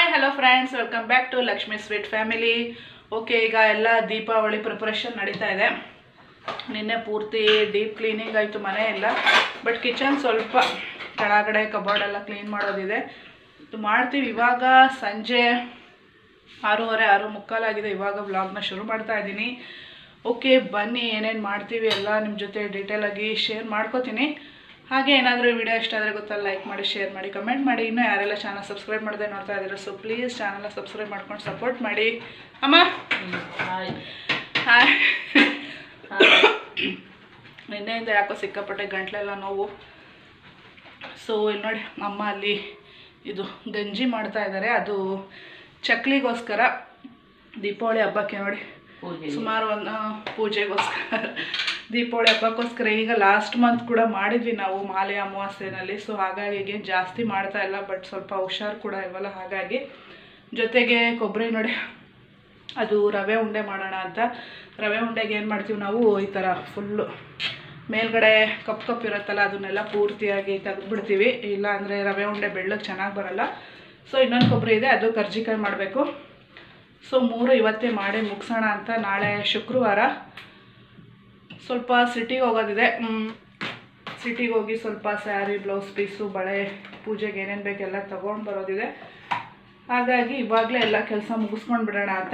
hello friends welcome back to Lakshmi sweet family okay ಈಗ ಎಲ್ಲ Deepavali preparation ನಡೀತಾ ಇದೆ ನಿನ್ನೆ ಪೂರ್ತಿ ಡೀಪ್ ಕ್ಲೀನಿಂಗ್ ಆಯಿತು ಮನೆ ಎಲ್ಲ ಬಟ್ ಕಿಚನ್ ಸ್ವಲ್ಪ ಕೆಳಗಡೆ ಕಬೋರ್ಡ್ ಎಲ್ಲ ಕ್ಲೀನ್ ಮಾಡೋದಿದೆ ಇದು ಮಾಡ್ತೀವಿ ಇವಾಗ ಸಂಜೆ ಆರೂವರೆ ಆರು ಮುಕ್ಕಾಲಾಗಿದೆ ಇವಾಗ ವ್ಲಾಗ್ನ ಶುರು ಮಾಡ್ತಾ ಇದ್ದೀನಿ ಓಕೆ ಬನ್ನಿ ಏನೇನು ಮಾಡ್ತೀವಿ ಎಲ್ಲ ನಿಮ್ಮ ಜೊತೆ ಡೀಟೇಲಾಗಿ ಶೇರ್ ಮಾಡ್ಕೋತೀನಿ ಹಾಗೆ ಏನಾದರೂ ವಿಡಿಯೋ ಇಷ್ಟ ಆದರೆ ಗೊತ್ತಲ್ಲ ಲೈಕ್ ಮಾಡಿ ಶೇರ್ ಮಾಡಿ ಕಮೆಂಟ್ ಮಾಡಿ ಇನ್ನೂ ಯಾರೆಲ್ಲ ಚಾನಲ್ ಸಬ್ಸ್ಕ್ರೈಬ್ ಮಾಡದೆ ನೋಡ್ತಾ ಇದ್ದೀರಾ ಸೊ ಪ್ಲೀಸ್ ಚಾನಲ್ನ ಸಬ್ಸ್ಕ್ರೈಬ್ ಮಾಡ್ಕೊಂಡು ಸಪೋರ್ಟ್ ಮಾಡಿ ಅಮ್ಮ ಹಾಯ್ ಹಾಯ್ ನಿನ್ನೆಯಿಂದ ಯಾಕೋ ಸಿಕ್ಕಾಪಟ್ಟೆ ಗಂಟ್ಲೆಲ್ಲ ನೋವು ಸೊ ಇಲ್ಲಿ ನೋಡಿ ಅಮ್ಮ ಅಲ್ಲಿ ಇದು ಗಂಜಿ ಮಾಡ್ತಾ ಇದ್ದಾರೆ ಅದು ಚಕ್ಲಿಗೋಸ್ಕರ ದೀಪಾವಳಿ ಹಬ್ಬಕ್ಕೆ ನೋಡಿ ಪೂಜೆ ಸುಮಾರು ಒಂದು ಪೂಜೆಗೋಸ್ಕರ ದೀಪಾವಳಿ ಹಬ್ಬಕ್ಕೋಸ್ಕರ ಈಗ ಲಾಸ್ಟ್ ಮಂತ್ ಕೂಡ ಮಾಡಿದ್ವಿ ನಾವು ಮಾಲೆ ಅಮಾವಾಸ್ಯೆನಲ್ಲಿ ಸೊ ಹಾಗಾಗಿ ಈಗ ಜಾಸ್ತಿ ಮಾಡ್ತಾ ಇಲ್ಲ ಬಟ್ ಸ್ವಲ್ಪ ಹುಷಾರು ಕೂಡ ಇಲ್ವಲ್ಲ ಹಾಗಾಗಿ ಜೊತೆಗೆ ಕೊಬ್ಬರಿ ನೋಡಿ ಅದು ರವೆ ಉಂಡೆ ಮಾಡೋಣ ಅಂತ ರವೆ ಉಂಡೆಗೆ ಏನು ಮಾಡ್ತೀವಿ ನಾವು ಈ ಥರ ಫುಲ್ಲು ಮೇಲ್ಗಡೆ ಕಪ್ ಕಪ್ ಇರುತ್ತಲ್ಲ ಅದನ್ನೆಲ್ಲ ಪೂರ್ತಿಯಾಗಿ ತೆಗೆದ್ಬಿಡ್ತೀವಿ ಇಲ್ಲ ಅಂದರೆ ರವೆ ಉಂಡೆ ಬೆಳ್ಳಗೆ ಚೆನ್ನಾಗಿ ಬರಲ್ಲ ಸೊ ಇನ್ನೊಂದು ಕೊಬ್ಬರಿ ಇದೆ ಅದು ಕರ್ಜಿಕಾಯಿ ಮಾಡಬೇಕು ಸೊ ಮೂರು ಇವತ್ತೇ ಮಾಡಿ ಮುಗಿಸೋಣ ಅಂತ ನಾಳೆ ಶುಕ್ರವಾರ ಸ್ವಲ್ಪ ಸಿಟಿಗೆ ಹೋಗೋದಿದೆ ಸಿಟಿಗೆ ಹೋಗಿ ಸ್ವಲ್ಪ ಸ್ಯಾರಿ ಬ್ಲೌಸ್ ಪೀಸು ಬಳೆ ಪೂಜೆಗೆ ಏನೇನು ಬೇಕೆಲ್ಲ ತೊಗೊಂಡು ಬರೋದಿದೆ ಹಾಗಾಗಿ ಇವಾಗಲೇ ಎಲ್ಲ ಕೆಲಸ ಮುಗಿಸ್ಕೊಂಡು ಬಿಡೋಣ ಅಂತ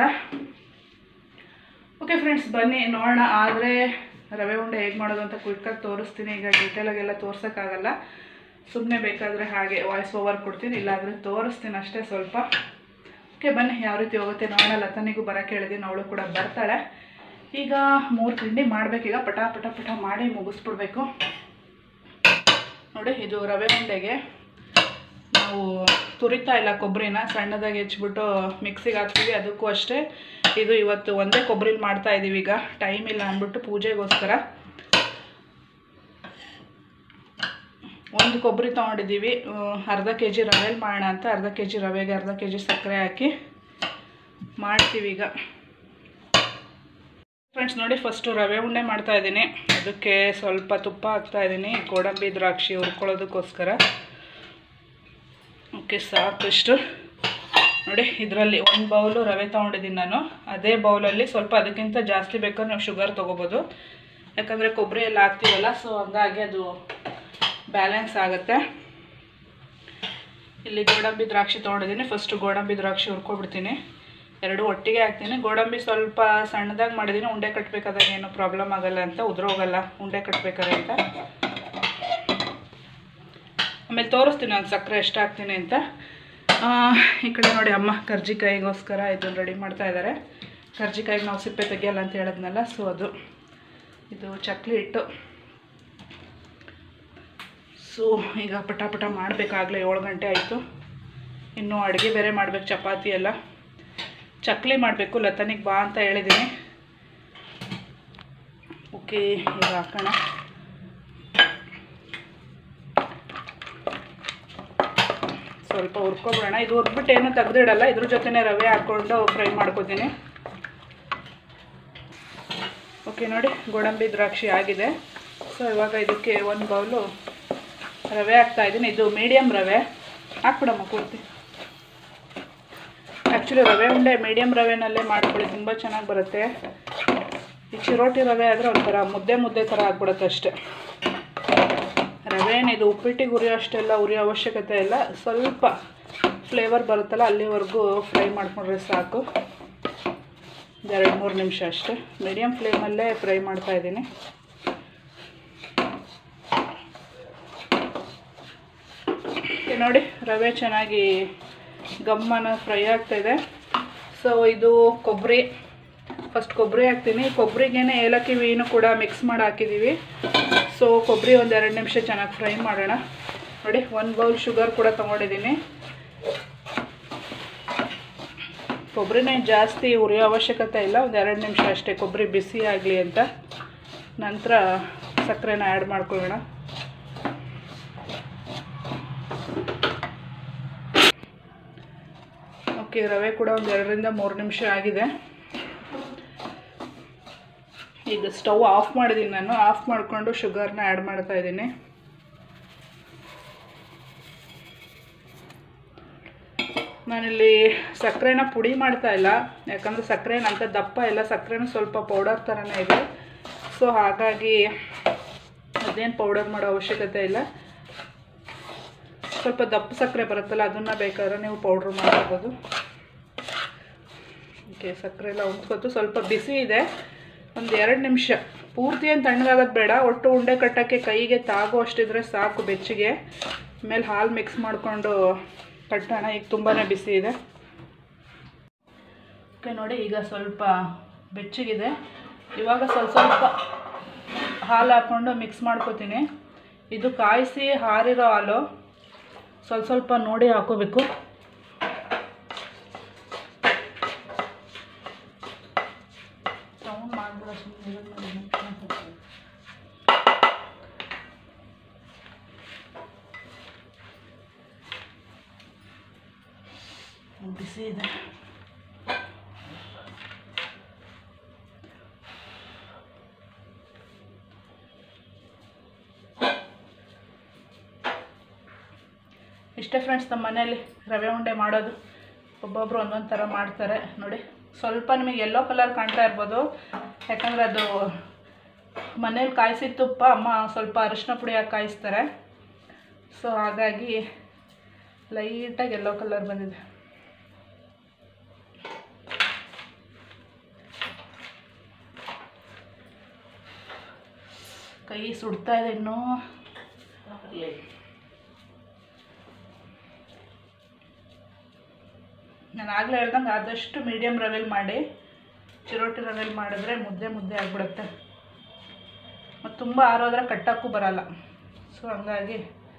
ಓಕೆ ಫ್ರೆಂಡ್ಸ್ ಬನ್ನಿ ನೋಡೋಣ ಆದರೆ ರವೆ ಉಂಡೆ ಹೇಗೆ ಮಾಡೋದು ಅಂತ ಕ್ವಿಕ್ಕಾಗಿ ತೋರಿಸ್ತೀನಿ ಈಗ ಡೀಟೇಲಾಗೆಲ್ಲ ತೋರ್ಸೋಕ್ಕಾಗಲ್ಲ ಸುಮ್ಮನೆ ಬೇಕಾದರೆ ಹಾಗೆ ವಾಯ್ಸ್ ಓವರ್ ಕೊಡ್ತೀನಿ ಇಲ್ಲಾಂದರೆ ತೋರಿಸ್ತೀನಿ ಅಷ್ಟೇ ಸ್ವಲ್ಪ ಓಕೆ ಬನ್ನಿ ಯಾವ ರೀತಿ ಹೋಗುತ್ತೆ ನೋಡೋಣ ಲತನಿಗೂ ಬರೋಕ್ಕೆ ಹೇಳಿದ್ದೀನಿ ಅವಳು ಕೂಡ ಬರ್ತಾಳೆ ಈಗ ಮೂರು ತಿಂಡಿ ಮಾಡಬೇಕೀಗ ಪಟ ಪಟ ಪಟ ಮಾಡಿ ಮುಗಿಸ್ಬಿಡ್ಬೇಕು ನೋಡಿ ಇದು ರವೆ ಉಂಡೆಗೆ ನಾವು ತುರಿತಾ ಇಲ್ಲ ಕೊಬ್ಬರಿನ ಸಣ್ಣದಾಗಿ ಹೆಚ್ಚಿಬಿಟ್ಟು ಮಿಕ್ಸಿಗೆ ಹಾಕ್ತೀವಿ ಅದಕ್ಕೂ ಅಷ್ಟೇ ಇದು ಇವತ್ತು ಒಂದೇ ಕೊಬ್ಬರಿಲಿ ಮಾಡ್ತಾ ಇದ್ದೀವಿ ಈಗ ಟೈಮ್ ಇಲ್ಲ ಅಂದ್ಬಿಟ್ಟು ಪೂಜೆಗೋಸ್ಕರ ಒಂದು ಕೊಬ್ಬರಿ ತೊಗೊಂಡಿದ್ದೀವಿ ಆ, ಅರ್ಧ ಕೆ ಜಿ ರವೆಲಿ ಮಾಡೋಣ ಅಂತ ಅರ್ಧ ಕೆ ಜಿ ರವೆಗೆ ಅರ್ಧ ಕೆ ಜಿ ಸಕ್ಕರೆ ಹಾಕಿ ಮಾಡ್ತೀವಿ ಈಗ ಫ್ರೆಂಡ್ಸ್ ನೋಡಿ ಫಸ್ಟು ರವೆ ಉಂಡೆ ಮಾಡ್ತಾ ಇದ್ದೀನಿ ಅದಕ್ಕೆ ಸ್ವಲ್ಪ ತುಪ್ಪ ಹಾಕ್ತಾ ಇದ್ದೀನಿ ಗೋಡಂಬಿ ದ್ರಾಕ್ಷಿ ಹುರ್ಕೊಳ್ಳೋದಕ್ಕೋಸ್ಕರ ಓಕೆ ಸಾಕಷ್ಟು ನೋಡಿ ಇದರಲ್ಲಿ ಒಂದು ಬೌಲು ರವೆ ತೊಗೊಂಡಿದ್ದೀನಿ ನಾನು ಅದೇ ಬೌಲಲ್ಲಿ ಸ್ವಲ್ಪ ಅದಕ್ಕಿಂತ ಜಾಸ್ತಿ ಬೇಕಾದ್ರೆ ನಾವು ಶುಗರ್ ತೊಗೋಬೋದು ಯಾಕಂದರೆ ಕೊಬ್ಬರಿ ಎಲ್ಲ ಹಾಕ್ತೀವಲ್ಲ ಸೊ ಹಂಗಾಗಿ ಅದು ಬ್ಯಾಲೆನ್ಸ್ ಆಗುತ್ತೆ ಇಲ್ಲಿ ಗೋಡಂಬಿ ದ್ರಾಕ್ಷಿ ತೊಗೊಂಡಿದ್ದೀನಿ ಫಸ್ಟು ಗೋಡಂಬಿ ದ್ರಾಕ್ಷಿ ಹುರ್ಕೊಬಿಡ್ತೀನಿ ಎರಡು ಒಟ್ಟಿಗೆ ಹಾಕ್ತೀನಿ ಗೋಡಂಬಿ ಸ್ವಲ್ಪ ಸಣ್ಣದಾಗಿ ಮಾಡಿದ್ದೀನಿ ಉಂಡೆ ಕಟ್ಟಬೇಕಾದಾಗ ಏನೂ ಪ್ರಾಬ್ಲಮ್ ಆಗಲ್ಲ ಅಂತ ಉದುರೋಗಲ್ಲ ಉಂಡೆ ಕಟ್ಟಬೇಕಾದ್ರೆ ಅಂತ ಆಮೇಲೆ ತೋರಿಸ್ತೀನಿ ನಾನು ಸಕ್ಕರೆ ಎಷ್ಟು ಹಾಕ್ತೀನಿ ಅಂತ ಆ, ಈ ಕಡೆ ನೋಡಿ ಅಮ್ಮ ಕರ್ಜಿಕಾಯಿಗೋಸ್ಕರ ಇದನ್ನು ರೆಡಿ ಮಾಡ್ತಾ ಇದ್ದಾರೆ ಕರ್ಜಿಕಾಯಿಗೆ ನಾವು ಸಿಪ್ಪೆ ತೆಗಿಯಲ್ಲ ಅಂತ ಹೇಳಿದ್ನಲ್ಲ ಸೊ ಅದು ಇದು ಚಕ್ಲಿ ಹಿಟ್ಟು ಸೊ ಈಗ ಪಟ ಪಟ ಮಾಡಬೇಕಾಗಲೇ ಏಳು ಗಂಟೆ ಆಯಿತು ಇನ್ನು ಅಡುಗೆ ಬೇರೆ ಮಾಡಬೇಕು ಚಪಾತಿ ಎಲ್ಲ ಚಕ್ಲಿ ಮಾಡಬೇಕು ಲತನಿಗೆ ಬಾ ಅಂತ ಹೇಳಿದ್ದೀನಿ ಓಕೆ ಈಗ ಹಾಕೋಣ ಸ್ವಲ್ಪ ಹುರ್ಕೊಬಿಡೋಣ ಇದು ಹುರ್ಬಿಟ್ಟು ಏನು ತೆಗೆದಿಡಲ್ಲ ಇದ್ರ ಜೊತೆನೇ ರವೆ ಹಾಕ್ಕೊಂಡು ಫ್ರೈ ಮಾಡ್ಕೋತೀನಿ ಓಕೆ ನೋಡಿ ಗೋಡಂಬಿ ದ್ರಾಕ್ಷಿ ಆಗಿದೆ ಸೊ ಇವಾಗ ಇದಕ್ಕೆ ಒಂದು ಬೌಲು ರವೆ ಹಾಕ್ತಾ ಇದ್ದೀನಿ ಇದು ಮೀಡಿಯಮ್ ರವೆ ಹಾಕ್ಬಿಡಮ್ಮ ಪೂರ್ತಿ ಆ್ಯಕ್ಚುಲಿ ರವೆ ಉಂಡೆ ಮೀಡಿಯಮ್ ರವೆನಲ್ಲೇ ಮಾಡ್ಕೊಳ್ಳಿ ತುಂಬ ಚೆನ್ನಾಗಿ ಬರುತ್ತೆ ಈ ಚಿರೋಟಿ ರವೆ ಆದರೆ ಒಂಥರ ಮುದ್ದೆ ಮುದ್ದೆ ಥರ ಆಗ್ಬಿಡುತ್ತೆ ಅಷ್ಟೆ ರವೆ ಏನಿದು ಉಪ್ಪಿಟ್ಟಿಗೆ ಉರಿಯೋ ಅಷ್ಟೆಲ್ಲ ಉರಿಯೋ ಅವಶ್ಯಕತೆ ಇಲ್ಲ ಸ್ವಲ್ಪ ಫ್ಲೇವರ್ ಬರುತ್ತಲ್ಲ ಅಲ್ಲಿವರೆಗೂ ಫ್ರೈ ಮಾಡ್ಕೊಂಡ್ರೆ ಸಾಕು ಎರಡು ಮೂರು ನಿಮಿಷ ಅಷ್ಟೇ ಮೀಡಿಯಮ್ ಫ್ಲೇಮಲ್ಲೇ ಫ್ರೈ ಮಾಡ್ತಾ ಇದ್ದೀನಿ ಓಕೆ ನೋಡಿ ರವೆ ಚೆನ್ನಾಗಿ ಗಮ್ಮನ ಫ್ರೈ ಆಗ್ತಾಯಿದೆ ಸೊ ಇದು ಕೊಬ್ಬರಿ ಫಸ್ಟ್ ಕೊಬ್ಬರಿ ಹಾಕ್ತೀನಿ ಕೊಬ್ಬರಿಗೇನೆ ಏಲಕ್ಕಿ ವೀನು ಕೂಡ ಮಿಕ್ಸ್ ಮಾಡಿ ಹಾಕಿದ್ದೀವಿ ಸೊ ಕೊಬ್ಬರಿ ಒಂದು ಎರಡು ನಿಮಿಷ ಚೆನ್ನಾಗಿ ಫ್ರೈ ಮಾಡೋಣ ನೋಡಿ ಒಂದು ಬೌಲ್ ಶುಗರ್ ಕೂಡ ತೊಗೊಂಡಿದ್ದೀನಿ ಕೊಬ್ಬರಿನೇ ಜಾಸ್ತಿ ಉರಿಯೋ ಅವಶ್ಯಕತೆ ಇಲ್ಲ ಒಂದು ಎರಡು ನಿಮಿಷ ಅಷ್ಟೇ ಕೊಬ್ಬರಿ ಬಿಸಿ ಆಗಲಿ ಅಂತ ನಂತರ ಸಕ್ಕರೆನ ಆ್ಯಡ್ ಮಾಡ್ಕೊಳ್ಳೋಣ ಓಕೆ ರವೆ ಕೂಡ ಒಂದು ಎರಡರಿಂದ ಮೂರು ನಿಮಿಷ ಆಗಿದೆ ಈಗ ಸ್ಟವ್ ಆಫ್ ಮಾಡಿದ್ದೀನಿ ನಾನು ಆಫ್ ಮಾಡಿಕೊಂಡು ಶುಗರ್ನ ಆ್ಯಡ್ ಮಾಡ್ತಾ ಇದ್ದೀನಿ ನಾನಿಲ್ಲಿ ಸಕ್ಕರೆನ ಪುಡಿ ಮಾಡ್ತಾ ಇಲ್ಲ ಯಾಕಂದರೆ ಸಕ್ಕರೆ ಅಂತ ದಪ್ಪ ಇಲ್ಲ ಸಕ್ಕರೆನೂ ಸ್ವಲ್ಪ ಪೌಡರ್ ಥರನೇ ಇದೆ ಸೊ ಹಾಗಾಗಿ ಅದೇನು ಪೌಡರ್ ಮಾಡೋ ಅವಶ್ಯಕತೆ ಇಲ್ಲ ಸ್ವಲ್ಪ ದಪ್ಪ ಸಕ್ಕರೆ ಬರುತ್ತಲ್ಲ ಅದನ್ನು ಬೇಕಾದ್ರೆ ನೀವು ಪೌಡ್ರ್ ಮಾಡ್ಕೋಬೋದು ಓಕೆ ಸಕ್ಕರೆ ಎಲ್ಲ ಉಂಚ್ಕೊತು ಸ್ವಲ್ಪ ಬಿಸಿ ಇದೆ ಒಂದು ಎರಡು ನಿಮಿಷ ಪೂರ್ತಿ ಏನು ತಣ್ಣಗಾಗೋದು ಬೇಡ ಒಟ್ಟು ಉಂಡೆ ಕಟ್ಟೋಕ್ಕೆ ಕೈಗೆ ತಾಗೋ ಅಷ್ಟಿದ್ರೆ ಸಾಕು ಬೆಚ್ಚಗೆ ಆಮೇಲೆ ಹಾಲು ಮಿಕ್ಸ್ ಮಾಡಿಕೊಂಡು ಕಟ್ಟೋಣ ಈಗ ತುಂಬಾ ಬಿಸಿ ಇದೆ ಓಕೆ ನೋಡಿ ಈಗ ಸ್ವಲ್ಪ ಬೆಚ್ಚಗಿದೆ ಇವಾಗ ಸ್ವಲ್ಪ ಸ್ವಲ್ಪ ಹಾಲು ಹಾಕ್ಕೊಂಡು ಮಿಕ್ಸ್ ಮಾಡ್ಕೋತೀನಿ ಇದು ಕಾಯಿಸಿ ಹಾರಿರೋ ಹಾಲು ಸ್ವಲ್ಪ ಸ್ವಲ್ಪ ನೋಡಿ ಹಾಕೋಬೇಕು ಸೌಂಡ್ ಮಾಡ್ಬಿಡ ಬಿಸಿ ಇದೆ ಇಷ್ಟೇ ಫ್ರೆಂಡ್ಸ್ ನಮ್ಮ ಮನೇಲಿ ರವೆ ಉಂಡೆ ಮಾಡೋದು ಒಬ್ಬೊಬ್ರು ಒಂದೊಂದು ಥರ ಮಾಡ್ತಾರೆ ನೋಡಿ ಸ್ವಲ್ಪ ನಿಮಗೆ ಯೆಲ್ಲೋ ಕಲರ್ ಕಾಣ್ತಾ ಇರ್ಬೋದು ಯಾಕಂದರೆ ಅದು ಮನೇಲಿ ಕಾಯಿಸಿದ ತುಪ್ಪ ಅಮ್ಮ ಸ್ವಲ್ಪ ಅರಿಶಿನ ಪುಡಿ ಹಾಕಿ ಕಾಯಿಸ್ತಾರೆ ಸೊ ಹಾಗಾಗಿ ಲೈಟಾಗಿ ಯೆಲ್ಲೋ ಕಲರ್ ಬಂದಿದೆ ಕೈ ಸುಡ್ತಾ ಇದೆ ಇನ್ನೂ ನಾನು ಆಗಲೇ ಹೇಳ್ದಂಗೆ ಆದಷ್ಟು ಮೀಡಿಯಮ್ ರವೆಲ್ ಮಾಡಿ ಚಿರೋಟಿ ರವೆಲ್ ಮಾಡಿದ್ರೆ ಮುದ್ದೆ ಮುದ್ದೆ ಆಗಿಬಿಡುತ್ತೆ ಮತ್ತು ತುಂಬ ಆರೋದ್ರೆ ಕಟ್ಟೋಕ್ಕೂ ಬರಲ್ಲ ಸೊ ಹಂಗಾಗಿ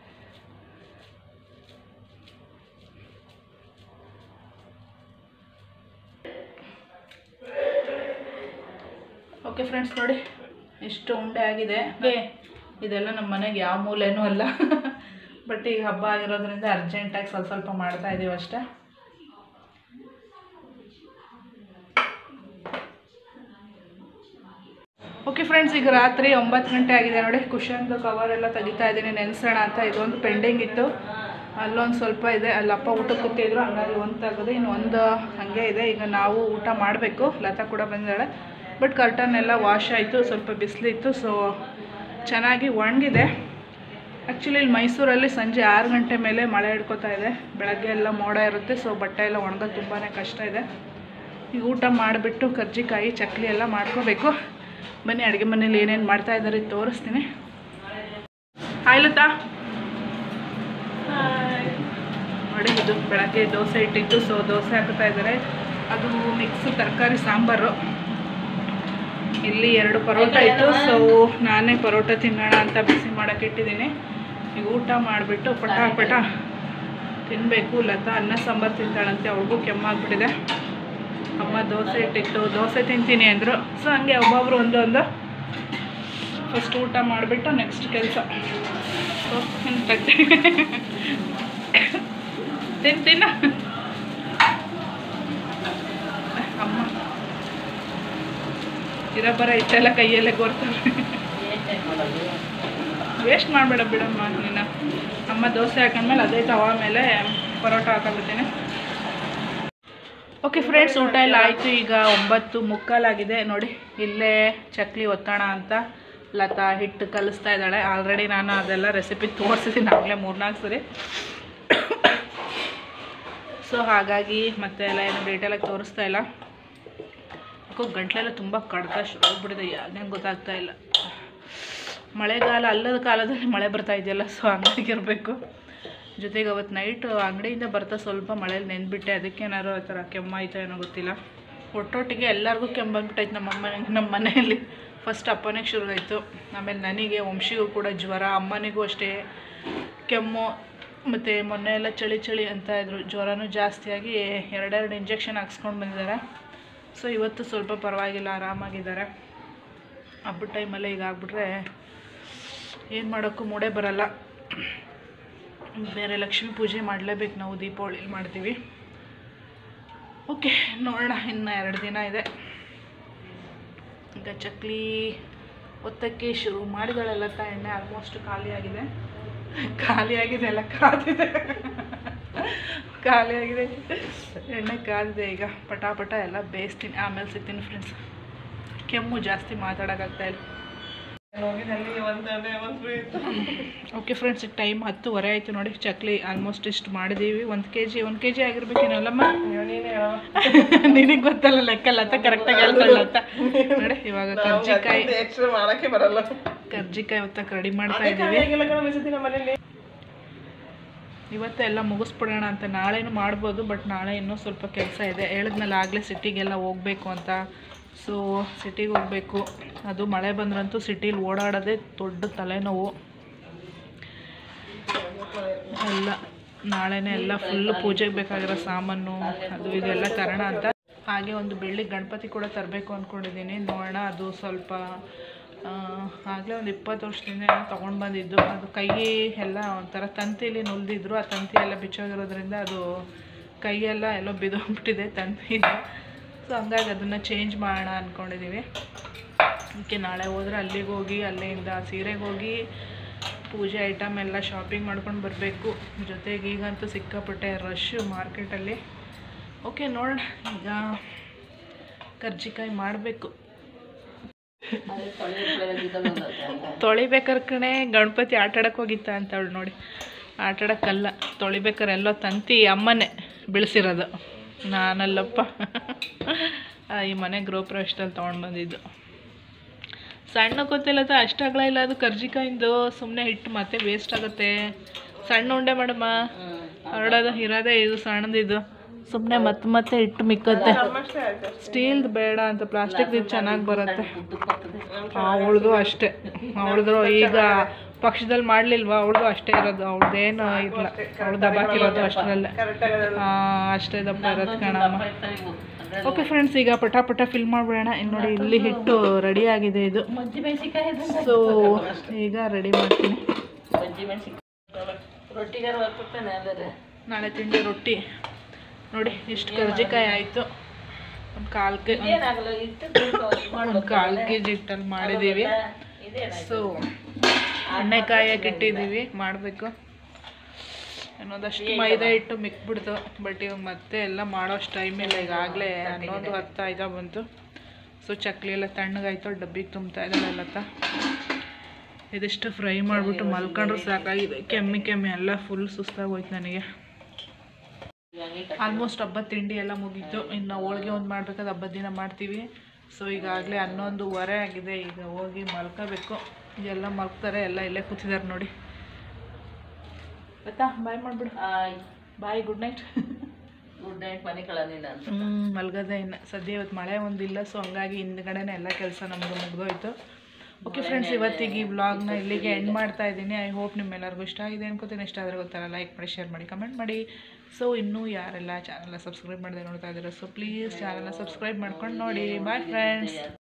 ಓಕೆ ಫ್ರೆಂಡ್ಸ್ ನೋಡಿ ಇಷ್ಟು ಉಂಡೆ ಆಗಿದೆ ಏ, ಇದೆಲ್ಲ ನಮ್ಮ ಮನೆಗೆ ಯಾವ ಮೂಲೆನೂ ಅಲ್ಲ ಬಟ್ ಈಗ ಹಬ್ಬ ಆಗಿರೋದ್ರಿಂದ ಅರ್ಜೆಂಟಾಗಿ ಸ್ವಲ್ಪ ಸ್ವಲ್ಪ ಮಾಡ್ತಾ ಇದ್ದೀವಿ ಅಷ್ಟೇ ಓಕೆ ಫ್ರೆಂಡ್ಸ್ ಈಗ ರಾತ್ರಿ ಒಂಬತ್ತು ಗಂಟೆ ಆಗಿದೆ ನೋಡಿ ಕುಶನ್ದು ಕವರ್ ಎಲ್ಲ ತೆಗಿತಾ ಇದ್ದೀನಿ ನೆನೆಸೋಣ ಅಂತ ಇದೊಂದು ಪೆಂಡಿಂಗ್ ಇತ್ತು ಅಲ್ಲೊಂದು ಸ್ವಲ್ಪ ಇದೆ ಅಲ್ಲಪ್ಪ ಊಟಕ್ಕೆ ಕೂತಿದ್ರು ಹಂಗಾಗಿ ಒಂದು ತೆಗೆದು ಇನ್ನು ಒಂದು ಹಾಗೆ ಇದೆ ಈಗ ನಾವು ಊಟ ಮಾಡಬೇಕು ಲತಾ ಕೂಡ ಬಂದಿದ್ದಾಳೆ ಬಟ್ ಕರ್ಟನ್ ಎಲ್ಲ ವಾಶ್ ಆಯಿತು ಸ್ವಲ್ಪ ಬಿಸಿಲಿತ್ತು ಸೊ ಚೆನ್ನಾಗಿ ಒಣಗಿದೆ ಆ್ಯಕ್ಚುಲಿ ಇಲ್ಲಿ ಮೈಸೂರಲ್ಲಿ ಸಂಜೆ ಆರು ಗಂಟೆ ಮೇಲೆ ಮಳೆ ಹಿಡ್ಕೊತಾ ಇದೆ ಬೆಳಗ್ಗೆ ಎಲ್ಲ ಮೋಡ ಇರುತ್ತೆ ಸೊ ಬಟ್ಟೆ ಎಲ್ಲ ಒಣಗೋದು ತುಂಬಾ ಕಷ್ಟ ಇದೆ ಈಗ ಊಟ ಮಾಡಿಬಿಟ್ಟು ಕರ್ಜಿಕಾಯಿ ಚಕ್ಲಿ ಎಲ್ಲ ಮಾಡ್ಕೋಬೇಕು ಬನ್ನಿ ಅಡುಗೆ ಮನೇಲಿ ಏನೇನು ಮಾಡ್ತಾ ಇದ್ದಾರೆ ತೋರಿಸ್ತೀನಿ ಹಾಯ್ ಲತಾ ನೋಡಿ ಇದು ಬೆಳಗ್ಗೆ ದೋಸೆ ಇಟ್ಟಿದ್ದು ಸೊ ದೋಸೆ ಹಾಕ್ತಾ ಇದ್ದಾರೆ ಅದು ಮಿಕ್ಸ್ ತರಕಾರಿ ಸಾಂಬಾರು ಇಲ್ಲಿ ಎರಡು ಪರೋಟ ಇತ್ತು ಸೊ ನಾನೇ ಪರೋಟ ತಿನ್ನೋಣ ಅಂತ ಬಿಸಿ ಮಾಡೋಕೆ ಇಟ್ಟಿದ್ದೀನಿ ಈಗ ಊಟ ಮಾಡಿಬಿಟ್ಟು ಪಟ ಪಟ ತಿನ್ನಬೇಕು ಲತಾ ಅನ್ನ ಸಾಂಬಾರು ತಿಂತಾಳಂತೆ ಅವ್ಳಿಗೂ ಕೆಮ್ಮಾಗ್ಬಿಟ್ಟಿದೆ ಅಮ್ಮ ದೋಸೆ ಇಟ್ಟಿತ್ತು ದೋಸೆ ತಿಂತೀನಿ ಅಂದರು ಸೊ ಹಂಗೆ ಒಬ್ಬೊಬ್ರು ಒಂದೊಂದು ಫಸ್ಟ್ ಊಟ ಮಾಡಿಬಿಟ್ಟು ನೆಕ್ಸ್ಟ್ ಕೆಲಸ ತಿನ್ ತಿನ್ನ ಅಮ್ಮ ಇರೋ ಬರ ಇಟ್ಟೆಲ್ಲ ಕೈಯಲ್ಲೇ ಗೊರ್ತಾರೆ ವೇಸ್ಟ್ ಮಾಡಬೇಡ ಬಿಡಮ್ಮ ನೀನು ಅಮ್ಮ ದೋಸೆ ಹಾಕೊಂಡ್ಮೇಲೆ ಅದೇ ತವಾ ಮೇಲೆ ಪರೋಟ ಹಾಕೊಂಡ್ಬಿಡ್ತೀನಿ ಓಕೆ ಫ್ರೆಂಡ್ಸ್ ಊಟ ಎಲ್ಲ ಆಯಿತು ಈಗ ಒಂಬತ್ತು ಮುಕ್ಕಾಲಾಗಿದೆ ನೋಡಿ ಇಲ್ಲೇ ಚಕ್ಲಿ ಒತ್ತೋಣ ಅಂತ ಲತಾ ಹಿಟ್ಟು ಕಲಿಸ್ತಾ ಇದ್ದಾಳೆ ಆಲ್ರೆಡಿ ನಾನು ಅದೆಲ್ಲ ರೆಸಿಪಿ ತೋರಿಸಿದ್ದೀನಿ ಆಗಲೇ ಮೂರ್ನಾಲ್ಕು ಸರಿ ಸೊ ಹಾಗಾಗಿ ಮತ್ತೆ ಎಲ್ಲ ಏನು ಡೀಟೇಲಾಗಿ ತೋರಿಸ್ತಾ ಇಲ್ಲ ಯಾಕೋ ಗಂಟ್ಲೆಲ್ಲ ತುಂಬ ಕಡ್ತ ಶುರು ಆಗ್ಬಿಟ್ಟಿದೆ ಯಾಕಂಗೆ ಗೊತ್ತಾಗ್ತಾ ಇಲ್ಲ ಮಳೆಗಾಲ ಅಲ್ಲದ ಕಾಲದಲ್ಲಿ ಮಳೆ ಬರ್ತಾ ಇದೆಯಲ್ಲ ಸೊ ಹಂಗಾಗಿರಬೇಕು ಜೊತೆಗೆ ಅವತ್ತು ನೈಟು ಅಂಗಡಿಯಿಂದ ಬರ್ತಾ ಸ್ವಲ್ಪ ಮಳೇಲಿ ನೆಂದ್ಬಿಟ್ಟೆ ಅದಕ್ಕೇನಾದ್ರು ಆ ಥರ ಕೆಮ್ಮಾಯ್ತೋ ಏನೋ ಗೊತ್ತಿಲ್ಲ ಒಟ್ಟೊಟ್ಟಿಗೆ ಎಲ್ಲರಿಗೂ ಕೆಮ್ಮು ಬಂದ್ಬಿಟ್ಟೈತೆ ನಮ್ಮ ಅಮ್ಮ ನಮ್ಮ ಮನೆಯಲ್ಲಿ ಫಸ್ಟ್ ಅಪ್ಪನಿಗೆ ಶುರುವಾಯಿತು ಆಮೇಲೆ ನನಗೆ ವಂಶಿಗೂ ಕೂಡ ಜ್ವರ ಅಮ್ಮನಿಗೂ ಅಷ್ಟೇ ಕೆಮ್ಮು ಮತ್ತು ಮೊನ್ನೆ ಎಲ್ಲ ಚಳಿ ಚಳಿ ಅಂತ ಇದ್ರು ಜ್ವರನೂ ಜಾಸ್ತಿಯಾಗಿ ಎರಡೆರಡು ಇಂಜೆಕ್ಷನ್ ಹಾಕ್ಸ್ಕೊಂಡು ಬಂದಿದ್ದಾರೆ ಸೊ ಇವತ್ತು ಸ್ವಲ್ಪ ಪರವಾಗಿಲ್ಲ ಆರಾಮಾಗಿದ್ದಾರೆ ಹಬ್ಬದ ಟೈಮಲ್ಲೇ ಈಗ ಆಗ್ಬಿಟ್ರೆ ಏನು ಮಾಡೋಕ್ಕೂ ಮೂಡೇ ಬರಲ್ಲ ಬೇರೆ ಲಕ್ಷ್ಮೀ ಪೂಜೆ ಮಾಡಲೇಬೇಕು ನಾವು ದೀಪಾವಳಿಲಿ ಮಾಡ್ತೀವಿ ಓಕೆ ನೋಡೋಣ ಇನ್ನು ಎರಡು ದಿನ ಇದೆ ಈಗ ಚಕ್ಲಿ ಒತ್ತಕ್ಕೆ ಶುರು ಮಾಡಿದಳೆಲ್ಲ ಎಣ್ಣೆ ಆಲ್ಮೋಸ್ಟ್ ಖಾಲಿಯಾಗಿದೆ ಖಾಲಿಯಾಗಿದೆ ಎಲ್ಲ ಕಾದಿದೆ ಖಾಲಿಯಾಗಿದೆ ಎಣ್ಣೆ ಕಾದಿದೆ ಈಗ ಪಟಾಪಟ ಎಲ್ಲ ಬೇಯಿಸ್ತೀನಿ ಆಮೇಲೆ ಸಿಗ್ತೀನಿ ಫ್ರೆಂಡ್ಸ್ ಕೆಮ್ಮು ಜಾಸ್ತಿ ಮಾತಾಡೋಕ್ಕಾಗ್ತಾ ಇಲ್ಲ ಓಕೆ ಫ್ರೆಂಡ್ಸ್ ಈಗ ಟೈಮ್ ಹತ್ತುವರೆ ಆಯಿತು ನೋಡಿ ಚಕ್ಲಿ ಆಲ್ಮೋಸ್ಟ್ ಇಷ್ಟು ಮಾಡಿದ್ದೀವಿ ಒಂದು ಕೆ ಜಿ ಒಂದು ಕೆ ಜಿ ಆಗಿರ್ಬೇಕೇನಲ್ಲಮ್ಮ ನಿನಗೆ ಗೊತ್ತಲ್ಲ ಲೆಕ್ಕಲ್ಲ ಅಂತ ಕರೆಕ್ಟಾಗಿ ಹೇಳ್ಕೊಳ್ಳ ಅಂತ ನೋಡಿ ಇವಾಗ ಕರ್ಜಿಕಾಯಿ ಎಕ್ಸ್ಟ್ರಾ ಮಾಡಕ್ಕೆ ಬರಲ್ಲ ಕರ್ಜಿಕಾಯಿ ಹೊತ್ತಕ್ಕೆ ರೆಡಿ ಮಾಡ್ತಾ ಇದ್ದೀವಿ ಇವತ್ತು ಎಲ್ಲ ಮುಗಿಸ್ಬಿಡೋಣ ಅಂತ ನಾಳೆನೂ ಮಾಡ್ಬೋದು ಬಟ್ ನಾಳೆ ಇನ್ನೂ ಸ್ವಲ್ಪ ಕೆಲಸ ಇದೆ ಹೇಳಿದ್ಮೇಲೆ ಆಗಲೇ ಸಿಟಿಗೆಲ್ಲ ಹೋಗಬೇಕು ಅಂತ ಸೊ ಸಿಟಿಗೆ ಹೋಗಬೇಕು ಅದು ಮಳೆ ಬಂದ್ರಂತೂ ಸಿಟೀಲಿ ಓಡಾಡೋದೇ ದೊಡ್ಡ ತಲೆನೋವು ಎಲ್ಲ ನಾಳೆನೇ ಎಲ್ಲ ಫುಲ್ಲು ಪೂಜೆಗೆ ಬೇಕಾಗಿರೋ ಸಾಮಾನು ಅದು ಇದೆಲ್ಲ ತರೋಣ ಅಂತ ಹಾಗೆ ಒಂದು ಬೆಳ್ಳಿ ಗಣಪತಿ ಕೂಡ ತರಬೇಕು ಅಂದ್ಕೊಂಡಿದ್ದೀನಿ ನೋಡೋಣ ಅದು ಸ್ವಲ್ಪ ಆಗಲೇ ಒಂದು ಇಪ್ಪತ್ತು ವರ್ಷದಿಂದ ಏನೋ ತೊಗೊಂಡು ಬಂದಿದ್ದು ಅದು ಕೈ ಎಲ್ಲ ಒಂಥರ ತಂತಿಲಿ ನುಲ್ದಿದ್ರು ಆ ತಂತಿ ಎಲ್ಲ ಬಿಚ್ಚೋಗಿರೋದ್ರಿಂದ ಅದು ಕೈಯೆಲ್ಲ ಎಲ್ಲೋ ಬಿದ್ದೋಗ್ಬಿಟ್ಟಿದೆ ತಂತಿಯಿಂದ ಸೊ ಹಂಗಾಗಿ ಅದನ್ನು ಚೇಂಜ್ ಮಾಡೋಣ ಅಂದ್ಕೊಂಡಿದ್ದೀವಿ ಅದಕ್ಕೆ ನಾಳೆ ಹೋದ್ರೆ ಅಲ್ಲಿಗೆ ಹೋಗಿ ಅಲ್ಲಿಂದ ಸೀರೆಗೆ ಹೋಗಿ ಪೂಜೆ ಐಟಮ್ ಎಲ್ಲ ಶಾಪಿಂಗ್ ಮಾಡ್ಕೊಂಡು ಬರಬೇಕು ಜೊತೆಗೆ ಈಗಂತೂ ಸಿಕ್ಕಾಪಟ್ಟೆ ರಶ್ಶು ಮಾರ್ಕೆಟಲ್ಲಿ ಓಕೆ ನೋಡೋಣ ಈಗ ಕರ್ಜಿಕಾಯಿ ಮಾಡಬೇಕು ತೊಳಿಬೇಕಾರೆ ಕಣೆ ಗಣಪತಿ ಆಟಾಡಕ್ಕೆ ಹೋಗಿತ್ತ ಅಂತ ಅವಳು ನೋಡಿ ಆಟಾಡಕ್ಕಲ್ಲ ತೊಳಿಬೇಕಾರೆ ಎಲ್ಲೋ ತಂತಿ ಅಮ್ಮನೇ ಬೆಳೆಸಿರೋದು ನಾನಲ್ಲಪ್ಪ ಆ, ಈ ಮನೆ ಗೃಹ ಪ್ರವೇಶದಲ್ಲಿ ತೊಗೊಂಡು ಬಂದಿದ್ದು ಸಣ್ಣ ಗೊತ್ತಿಲ್ಲದ ಅಷ್ಟಾಗಲ ಇಲ್ಲ ಅದು ಕರ್ಜಿಕಾಯಿಂದು ಸುಮ್ಮನೆ ಹಿಟ್ಟು ಮತ್ತೆ ವೇಸ್ಟ್ ಆಗುತ್ತೆ ಸಣ್ಣ ಉಂಡೆ ಮಾಡಮ್ಮ ಹರಡೋದು ಇರೋದೇ ಇದು ಸಣ್ಣದಿದು ಸುಮ್ಮನೆ ಮತ್ತೆ ಮತ್ತೆ ಹಿಟ್ಟು ಮಿಕ್ಕತ್ತೆ ಸ್ಟೀಲ್ದು ಬೇಡ ಅಂತ ಪ್ಲಾಸ್ಟಿಕ್ ಇದು ಚೆನ್ನಾಗಿ ಬರುತ್ತೆ ಅವಳದು ಅಷ್ಟೇ ಅವಳದು ಈಗ ಪಕ್ಷದಲ್ಲಿ ಮಾಡಲಿಲ್ವಾ ಅವಳದು ಅಷ್ಟೇ ಇರೋದು ಅವಳದೇನು ಇಲ್ಲ ಅವಳು ದಬಾಕಿರೋದು ಅಷ್ಟರಲ್ಲೇ ಆ, ಅಷ್ಟೇ ದಪ್ಪ ಇರೋದು ಕಣಮ್ಮ ಓಕೆ ಫ್ರೆಂಡ್ಸ್ ಈಗ ಪಟ ಪಟ ಫಿಲ್ ಮಾಡಿಬಿಡೋಣ ಇನ್ನು ನೋಡಿ ಇಲ್ಲಿ ಹಿಟ್ಟು ರೆಡಿ ಆಗಿದೆ ಇದು ಸೊ ಈಗ ರೆಡಿ ಮಾಡ್ತೀನಿ ನಾಳೆ ತಿಂಡಿ ರೊಟ್ಟಿ ನೋಡಿ ಇಷ್ಟು ಕರ್ಜಿಕಾಯಿ ಆಯಿತು ಒಂದು ಕಾಲು ಕೆ ಒಂದು ಕಾಲು ಕೆ ಜಿ ಹಿಟ್ಟಲ್ಲಿ ಮಾಡಿದ್ದೀವಿ ಸೊ ಎಣ್ಣೆ ಕಾಯಕ್ಕೆ ಇಟ್ಟಿದ್ದೀವಿ ಮಾಡಬೇಕು ಅನ್ನೋದಷ್ಟು ಮೈದಾ ಹಿಟ್ಟು ಮಿಕ್ಬಿಡ್ತು ಬಟ್ ಇವಾಗ ಮತ್ತೆ ಎಲ್ಲ ಮಾಡೋಷ್ಟು ಟೈಮ್ ಇಲ್ಲ ಈಗಾಗಲೇ ಹನ್ನೊಂದು ಹತ್ತು ಆಯ್ತಾ ಬಂತು ಸೊ ಚಕ್ಲಿ ಎಲ್ಲ ತಣ್ಣಗಾಯ್ತು ಡಬ್ಬಿಗೆ ತುಂಬ್ತಾ ಇದ್ದಾಳೆ ಲತ ಇದಿಷ್ಟು ಫ್ರೈ ಮಾಡಿಬಿಟ್ಟು ಮಲ್ಕೊಂಡ್ರು ಸಾಕಾಗಿದೆ ಕೆಮ್ಮಿ ಕೆಮ್ಮಿ ಎಲ್ಲ ಫುಲ್ ಸುಸ್ತಾಗೋಯ್ತು ನನಗೆ ಆಲ್ಮೋಸ್ಟ್ ಹಬ್ಬದ ತಿಂಡಿ ಎಲ್ಲ ಮುಗೀತು ಇನ್ನು ಹೋಳ್ಗೆ ಒಂದು ಮಾಡ್ಬೇಕಾದ್ರೆ ಹಬ್ಬದ ದಿನ ಮಾಡ್ತೀವಿ ಸೊ ಈಗಾಗಲೇ ಹನ್ನೊಂದುವರೆ ಆಗಿದೆ ಈಗ ಹೋಗಿ ಮಲ್ಕೋಬೇಕು ಎಲ್ಲ ಮಲ್ಕ್ತಾರೆ ಎಲ್ಲ ಇಲ್ಲೇ ಕೂತಿದ್ದಾರೆ ನೋಡಿ ಆಯ್ತಾ ಬಾಯ್ ಮಾಡಿಬಿಡು bye good night good night ಮನೆ ಕಳನಿಲ್ಲ ಅಂತ ಹ್ಞೂ ಮಲ್ಗದೆ ಇನ್ನು ಸದ್ಯ ಇವತ್ತು ಮಳೆ ಒಂದಿಲ್ಲ ಸೊ ಹಂಗಾಗಿ ಹಿಂದ್ಗಡೆನೇ ಎಲ್ಲ ಕೆಲಸ ನಮ್ಮದು ಮುಗ್ದೋಯ್ತು ಓಕೆ ಫ್ರೆಂಡ್ಸ್ ಇವತ್ತಿಗೆ ಈ ವ್ಲಾಗ್ನ ಇಲ್ಲಿಗೆ ಎಂಡ್ ಮಾಡ್ತಾ ಇದ್ದೀನಿ ಐ ಹೋಪ್ ನಿಮ್ಮೆಲ್ಲರಿಗೂ ಇಷ್ಟ ಆಗಿದೆ ಅನ್ಕೋತೀನಿ ಇಷ್ಟ ಆದರೆ ಗೊತ್ತಲ್ಲ ಲೈಕ್ ಮಾಡಿ ಶೇರ್ ಮಾಡಿ ಕಮೆಂಟ್ ಮಾಡಿ ಸೊ ಇನ್ನೂ ಯಾರೆಲ್ಲ ಚಾನಲ್ನ ಸಬ್ಸ್ಕ್ರೈಬ್ ಮಾಡದೆ ನೋಡ್ತಾ ಇದ್ದೀರೋ ಸೊ ಪ್ಲೀಸ್ ಚಾನಲ್ನ ಸಬ್ಸ್ಕ್ರೈಬ್ ಮಾಡ್ಕೊಂಡು ನೋಡಿ ಬಾಯ್ ಫ್ರೆಂಡ್ಸ್